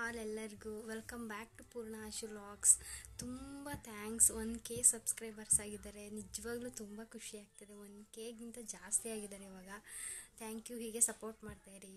all ಎಲ್ಲರಿಗೂ welcome back to ಪೂರ್ಣ ಆಶು ವ್ಲಾಗ್ಸ್ ತುಂಬ ಥ್ಯಾಂಕ್ಸ್ ಒನ್ ಕೆ ಸಬ್ಸ್ಕ್ರೈಬರ್ಸ್ ಆಗಿದ್ದಾರೆ ನಿಜವಾಗ್ಲೂ ತುಂಬ ಖುಷಿ ಆಗ್ತದೆ ಒನ್ ಕೆಗಿಂತ ಜಾಸ್ತಿ ಆಗಿದ್ದಾರೆ ಇವಾಗ ಥ್ಯಾಂಕ್ ಯು ಹೀಗೆ ಸಪೋರ್ಟ್ ಮಾಡ್ತಾಯಿರಿ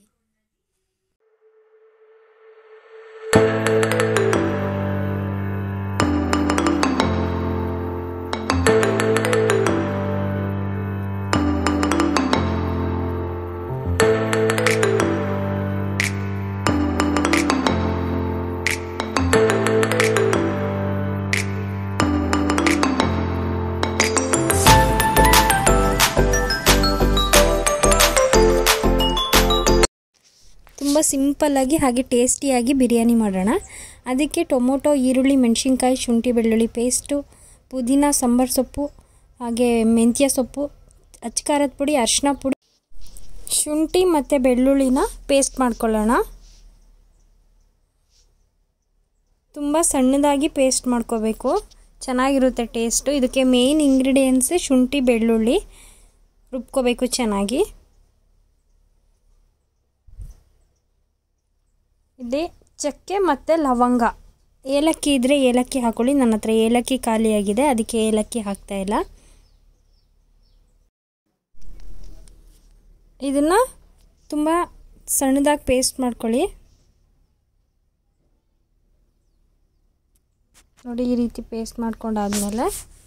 ತುಂಬ ಸಿಂಪಲ್ಲಾಗಿ ಹಾಗೆ ಟೇಸ್ಟಿಯಾಗಿ ಬಿರಿಯಾನಿ ಮಾಡೋಣ ಅದಕ್ಕೆ ಟೊಮೊಟೊ ಈರುಳ್ಳಿ ಮೆಣಸಿನ್ಕಾಯಿ ಶುಂಠಿ ಬೆಳ್ಳುಳ್ಳಿ ಪೇಸ್ಟು ಪುದೀನ ಸಾಂಬಾರು ಸೊಪ್ಪು ಹಾಗೆ ಮೆಂತ್ಯ ಸೊಪ್ಪು ಅಚ್ಕಾರದ ಪುಡಿ ಅರಿಶಿನ ಪುಡಿ ಶುಂಠಿ ಮತ್ತು ಬೆಳ್ಳುಳ್ಳಿನ ಪೇಸ್ಟ್ ಮಾಡ್ಕೊಳ್ಳೋಣ ತುಂಬ ಸಣ್ಣದಾಗಿ ಪೇಸ್ಟ್ ಮಾಡ್ಕೋಬೇಕು ಚೆನ್ನಾಗಿರುತ್ತೆ ಟೇಸ್ಟು ಇದಕ್ಕೆ ಮೇಯ್ನ್ ಇಂಗ್ರೀಡಿಯೆಂಟ್ಸ್ ಶುಂಠಿ ಬೆಳ್ಳುಳ್ಳಿ ರುಬ್ಕೋಬೇಕು ಚೆನ್ನಾಗಿ ಇಲ್ಲಿ ಚಕ್ಕೆ ಮತ್ತು ಲವಂಗ ಏಲಕ್ಕಿ ಇದ್ದರೆ ಏಲಕ್ಕಿ ಹಾಕೊಳ್ಳಿ ನನ್ನ ಹತ್ರ ಏಲಕ್ಕಿ ಖಾಲಿಯಾಗಿದೆ ಅದಕ್ಕೆ ಏಲಕ್ಕಿ ಹಾಕ್ತಾ ಇಲ್ಲ ಇದನ್ನು ತುಂಬ ಸಣ್ಣದಾಗಿ ಪೇಸ್ಟ್ ಮಾಡ್ಕೊಳ್ಳಿ ನೋಡಿ ಈ ರೀತಿ ಪೇಸ್ಟ್ ಮಾಡ್ಕೊಂಡಾದ್ಮೇಲೆ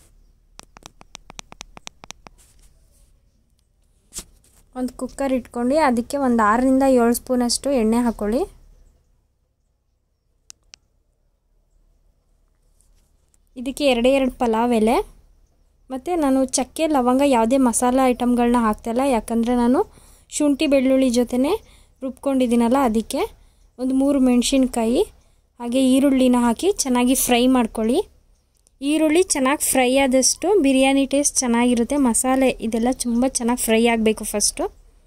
ಒಂದು ಕುಕ್ಕರ್ ಇಟ್ಕೊಂಡು ಅದಕ್ಕೆ ಒಂದು ಆರರಿಂದ ಏಳು ಸ್ಪೂನಷ್ಟು ಎಣ್ಣೆ ಹಾಕ್ಕೊಳ್ಳಿ ಇದಕ್ಕೆ ಎರಡೇ ಎರಡು ಪಲಾವ್ ಎಲೆ ಮತ್ತು ನಾನು ಚಕ್ಕೆ ಲವಂಗ ಯಾವುದೇ ಮಸಾಲ ಐಟಮ್ಗಳನ್ನ ಹಾಕ್ತಾಯಿಲ್ಲ ಯಾಕಂದರೆ ನಾನು ಶುಂಠಿ ಬೆಳ್ಳುಳ್ಳಿ ಜೊತೆನೇ ರುಬ್ಕೊಂಡಿದ್ದೀನಲ್ಲ ಅದಕ್ಕೆ ಒಂದು ಮೂರು ಮೆಣಸಿನ್ಕಾಯಿ ಹಾಗೆ ಈರುಳ್ಳಿನ ಹಾಕಿ ಚೆನ್ನಾಗಿ ಫ್ರೈ ಮಾಡ್ಕೊಳ್ಳಿ ಈರುಳ್ಳಿ ಚೆನ್ನಾಗಿ ಫ್ರೈ ಆದಷ್ಟು ಬಿರಿಯಾನಿ ಟೇಸ್ಟ್ ಚೆನ್ನಾಗಿರುತ್ತೆ ಮಸಾಲೆ ಇದೆಲ್ಲ ತುಂಬ ಚೆನ್ನಾಗಿ ಫ್ರೈ ಆಗಬೇಕು ಫಸ್ಟು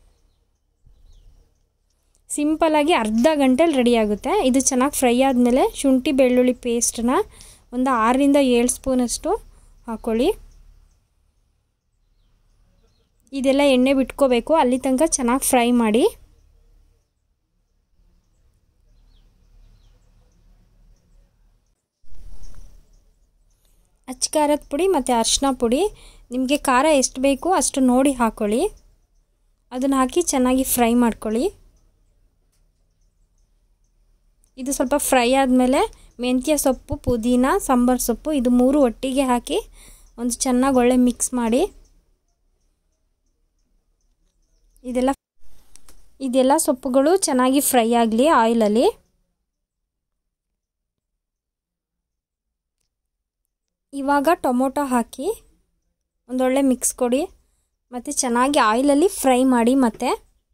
ಸಿಂಪಲಾಗಿ ಅರ್ಧ ಗಂಟೆಲಿ ರೆಡಿ ಆಗುತ್ತೆ ಇದು ಚೆನ್ನಾಗಿ ಫ್ರೈ ಆದಮೇಲೆ ಶುಂಠಿ ಬೆಳ್ಳುಳ್ಳಿ ಪೇಸ್ಟನ್ನ ಒಂದು ಆರರಿಂದ ಏಳು ಸ್ಪೂನಷ್ಟು ಹಾಕ್ಕೊಳ್ಳಿ ಇದೆಲ್ಲ ಎಣ್ಣೆ ಬಿಟ್ಕೋಬೇಕು ಅಲ್ಲಿ ತನಕ ಚೆನ್ನಾಗಿ ಫ್ರೈ ಮಾಡಿ ಅಚ್ಕಾರದ ಪುಡಿ ಮತ್ತು ಅರಿಶಿನ ಪುಡಿ ನಿಮಗೆ ಖಾರ ಎಷ್ಟು ಬೇಕು ಅಷ್ಟು ನೋಡಿ ಹಾಕ್ಕೊಳ್ಳಿ ಅದನ್ನು ಹಾಕಿ ಚೆನ್ನಾಗಿ ಫ್ರೈ ಮಾಡ್ಕೊಳ್ಳಿ ಇದು ಸ್ವಲ್ಪ ಫ್ರೈ ಆದಮೇಲೆ ಮೆಂತ್ಯ ಸೊಪ್ಪು ಪುದೀನ ಸಾಂಬಾರು ಸೊಪ್ಪು ಇದು ಮೂರು ಒಟ್ಟಿಗೆ ಹಾಕಿ ಒಂದು ಚೆನ್ನಾಗಿ ಒಳ್ಳೆ ಮಿಕ್ಸ್ ಮಾಡಿ ಇದೆಲ್ಲ ಇದೆಲ್ಲ ಸೊಪ್ಪುಗಳು ಚೆನ್ನಾಗಿ ಫ್ರೈ ಆಗಲಿ ಆಯಿಲಲ್ಲಿ ಇವಾಗ ಟೊಮೊಟೊ ಹಾಕಿ ಒಂದೊಳ್ಳೆ ಮಿಕ್ಸ್ ಕೊಡಿ ಮತ್ತು ಚೆನ್ನಾಗಿ ಆಯಿಲಲ್ಲಿ ಫ್ರೈ ಮಾಡಿ ಮತ್ತೆ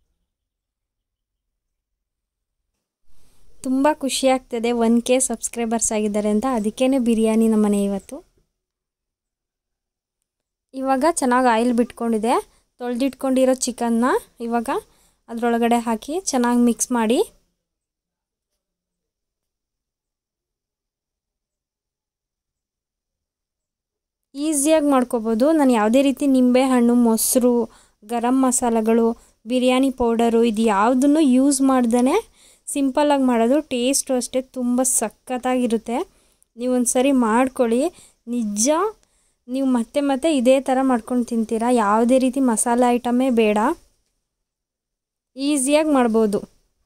ತುಂಬ ಖುಷಿಯಾಗ್ತದೆ ಒನ್ ಕೆ ಸಬ್ಸ್ಕ್ರೈಬರ್ಸ್ ಆಗಿದ್ದಾರೆ ಅಂತ ಅದಕ್ಕೇ ಬಿರಿಯಾನಿ ನಮ್ಮನೆ ಇವತ್ತು ಇವಾಗ ಚೆನ್ನಾಗಿ ಆಯಿಲ್ ಬಿಟ್ಕೊಂಡಿದೆ ತೊಳೆದಿಟ್ಕೊಂಡಿರೋ ಚಿಕನ್ನ ಇವಾಗ ಅದರೊಳಗಡೆ ಹಾಕಿ ಚೆನ್ನಾಗಿ ಮಿಕ್ಸ್ ಮಾಡಿ ಈಸಿಯಾಗಿ ಮಾಡ್ಕೋಬೋದು ನಾನು ಯಾವುದೇ ರೀತಿ ನಿಂಬೆಹಣ್ಣು ಮೊಸರು ಗರಂ ಮಸಾಲಗಳು ಬಿರಿಯಾನಿ ಪೌಡರು ಇದು ಯಾವುದನ್ನು ಯೂಸ್ ಮಾಡ್ದೇ ಸಿಂಪಲ್ಲಾಗಿ ಮಾಡೋದು ಟೇಸ್ಟು ಅಷ್ಟೇ ತುಂಬ ಸಖತ್ತಾಗಿರುತ್ತೆ ನೀವು ಒಂದು ಸರಿ ಮಾಡ್ಕೊಳ್ಳಿ ನಿಜ ನೀವು ಮತ್ತೆ ಮತ್ತೆ ಇದೇ ಥರ ಮಾಡ್ಕೊಂಡು ತಿಂತೀರಾ ಯಾವುದೇ ರೀತಿ ಮಸಾಲೆ ಐಟಮೇ ಬೇಡ ಈಸಿಯಾಗಿ ಮಾಡ್ಬೋದು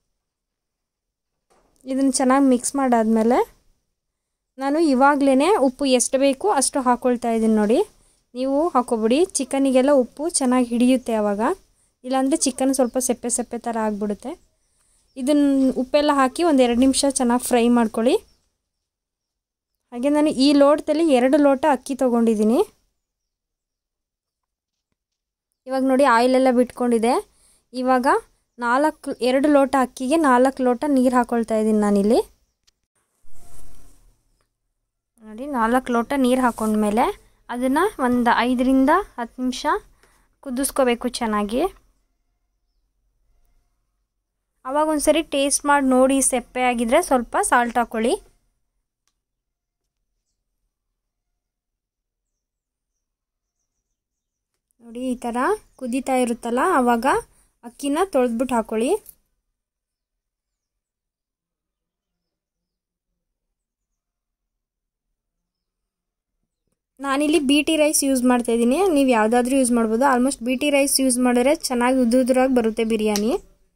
ಇದನ್ನು ಚೆನ್ನಾಗಿ ಮಿಕ್ಸ್ ಮಾಡಾದಮೇಲೆ ನಾನು ಇವಾಗಲೇ ಉಪ್ಪು ಎಷ್ಟು ಬೇಕು ಅಷ್ಟು ಹಾಕ್ಕೊಳ್ತಾ ಇದ್ದೀನಿ ನೋಡಿ ನೀವು ಹಾಕೋಬಿಡಿ ಚಿಕನಿಗೆಲ್ಲ ಉಪ್ಪು ಚೆನ್ನಾಗಿ ಹಿಡಿಯುತ್ತೆ ಆವಾಗ ಇಲ್ಲಾಂದರೆ ಚಿಕನ್ ಸ್ವಲ್ಪ ಸೆಪ್ಪೆ ಸೆಪ್ಪೆ ಥರ ಆಗಿಬಿಡುತ್ತೆ ಇದನ್ನು ಉಪ್ಪೆಲ್ಲ ಹಾಕಿ ಒಂದು ಎರಡು ನಿಮಿಷ ಚೆನ್ನಾಗಿ ಫ್ರೈ ಮಾಡ್ಕೊಳ್ಳಿ ಹಾಗೆ ನಾನು ಈ ಲೋಟದಲ್ಲಿ ಎರಡು ಲೋಟ ಅಕ್ಕಿ ತೊಗೊಂಡಿದ್ದೀನಿ ಇವಾಗ ನೋಡಿ ಆಯಿಲೆಲ್ಲ ಬಿಟ್ಕೊಂಡಿದೆ ಇವಾಗ ನಾಲ್ಕು ಎರಡು ಲೋಟ ಅಕ್ಕಿಗೆ ನಾಲ್ಕು ಲೋಟ ನೀರು ಹಾಕ್ಕೊಳ್ತಾ ಇದ್ದೀನಿ ನಾನಿಲ್ಲಿ ನೋಡಿ ನಾಲ್ಕು ಲೋಟ ನೀರು ಹಾಕೊಂಡ್ಮೇಲೆ ಅದನ್ನು ಒಂದು ಐದರಿಂದ ಹತ್ತು ನಿಮಿಷ ಕುದಿಸ್ಕೋಬೇಕು ಚೆನ್ನಾಗಿ ಆವಾಗ ಒಂದ್ಸರಿ ಟೇಸ್ಟ್ ಮಾಡಿ ನೋಡಿ ಸೆಪ್ಪೆ ಆಗಿದ್ರೆ ಸ್ವಲ್ಪ ಸಾಲ್ಟ್ ಹಾಕ್ಕೊಳ್ಳಿ ನೋಡಿ ಈ ಥರ ಕುದೀತಾ ಇರುತ್ತಲ್ಲ ಆವಾಗ ಅಕ್ಕಿನ ತೊಳೆದ್ಬಿಟ್ಟು ಹಾಕ್ಕೊಳ್ಳಿ ನಾನಿಲ್ಲಿ ಬಿ ಟಿ ರೈಸ್ ಯೂಸ್ ಮಾಡ್ತಾ ಇದ್ದೀನಿ ನೀವು ಯಾವುದಾದ್ರೂ ಯೂಸ್ ಮಾಡ್ಬೋದು almost B T rice use ಮಾಡಿದ್ರೆ ಚೆನ್ನಾಗಿ ಉದ್ದುದ್ರಾಗಿ ಬರುತ್ತೆ ಬಿರಿಯಾನಿ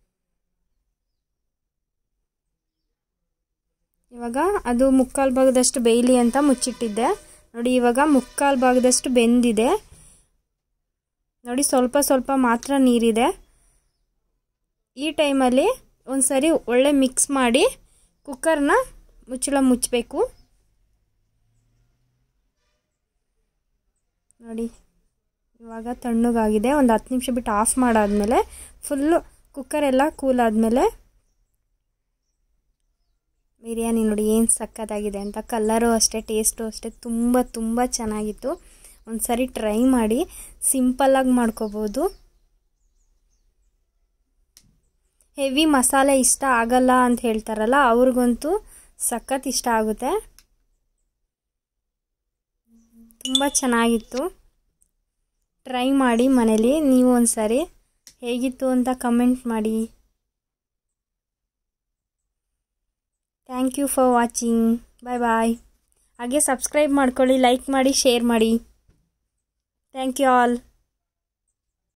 ಇವಾಗ ಅದು ಮುಕ್ಕಾಲು ಭಾಗದಷ್ಟು ಬೇಯಲಿ ಅಂತ ಮುಚ್ಚಿಟ್ಟಿದ್ದೆ ನೋಡಿ ಇವಾಗ ಮುಕ್ಕಾಲು ಭಾಗದಷ್ಟು ಬೆಂದಿದೆ ನೋಡಿ ಸ್ವಲ್ಪ ಸ್ವಲ್ಪ ಮಾತ್ರ ನೀರಿದೆ ಈ ಟೈಮಲ್ಲಿ ಒಂದು ಸರಿ ಒಳ್ಳೆ ಮಿಕ್ಸ್ ಮಾಡಿ ಕುಕ್ಕರ್ನ ಮುಚ್ಚಳ ಮುಚ್ಚಬೇಕು ನೋಡಿ ಇವಾಗ ತಣ್ಣಗಾಗಿದೆ ಒಂದು ಹತ್ತು ನಿಮಿಷ ಬಿಟ್ಟು ಆಫ್ ಮಾಡಾದ್ಮೇಲೆ ಫುಲ್ಲು ಕುಕ್ಕರ್ ಎಲ್ಲ ಕೂಲ್ ಆದಮೇಲೆ ಬಿರಿಯಾನಿ ನೋಡಿ ಏನು ಸಕ್ಕತ್ತಾಗಿದೆ ಅಂತ ಕಲ್ಲರು ಅಷ್ಟೇ ಟೇಸ್ಟು ಅಷ್ಟೇ ತುಂಬ ತುಂಬ ಚೆನ್ನಾಗಿತ್ತು ಒಂದು ಸರಿ ಟ್ರೈ ಮಾಡಿ ಸಿಂಪಲ್ಲಾಗಿ ಮಾಡ್ಕೋಬೋದು ಹೆವಿ ಮಸಾಲೆ ಇಷ್ಟ ಆಗಲ್ಲ ಅಂತ ಹೇಳ್ತಾರಲ್ಲ ಅವ್ರಿಗಂತೂ ಸಖತ್ ಇಷ್ಟ ಆಗುತ್ತೆ ತುಂಬ ಚೆನ್ನಾಗಿತ್ತು ಟ್ರೈ ಮಾಡಿ ಮನೇಲಿ ನೀವು ಒಂದು ಸರಿ ಹೇಗಿತ್ತು ಅಂತ ಕಮೆಂಟ್ ಮಾಡಿ thank you for watching bye bye ಹಾಗೆ ಸಬ್ಸ್ಕ್ರೈಬ್ ಮಾಡ್ಕೊಳ್ಳಿ ಲೈಕ್ ಮಾಡಿ ಶೇರ್ ಮಾಡಿ ಥ್ಯಾಂಕ್ ಯು ಆಲ್